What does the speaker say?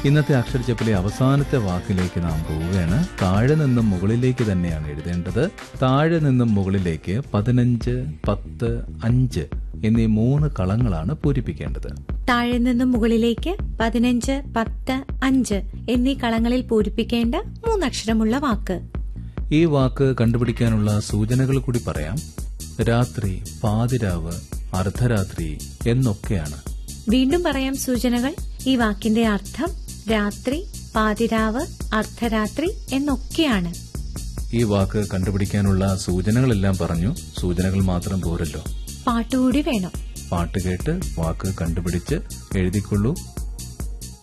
ഇന്നത്തെ അക്ഷരച്ചപ്പിലെ അവസാനത്തെ വാക്കിലേക്ക് നാം പോവുകയാണ് താഴെ നിന്നും മുകളിലേക്ക് തന്നെയാണ് എഴുതേണ്ടത് താഴെ നിന്നും മുകളിലേക്ക് പതിനഞ്ച് പത്ത് അഞ്ച് എന്നീ മൂന്ന് കളങ്ങളാണ് പൂരിപ്പിക്കേണ്ടത് താഴെ നിന്നും മുകളിലേക്ക് പതിനഞ്ച് പത്ത് അഞ്ച് എന്നീ കളങ്ങളിൽ പൂരിപ്പിക്കേണ്ട മൂന്നക്ഷരമുള്ള വാക്ക് ഈ വാക്ക് കണ്ടുപിടിക്കാനുള്ള സൂചനകൾ കൂടി പറയാം രാത്രി പാതിരാവ് അർദ്ധരാത്രി എന്നൊക്കെയാണ് വീണ്ടും പറയാം സൂചനകൾ ഈ വാക്കിന്റെ അർത്ഥം രാത്രി പാതിരാവ് അർദ്ധരാത്രി എന്നൊക്കെയാണ് ഈ വാക്ക് കണ്ടുപിടിക്കാനുള്ള സൂചനകളെല്ലാം പറഞ്ഞു സൂചനകൾ മാത്രം പോരല്ലോ പാട്ടുകൂടി വേണം പാട്ട് കേട്ട് വാക്ക് കണ്ടുപിടിച്ച് എഴുതിക്കൊള്ളൂ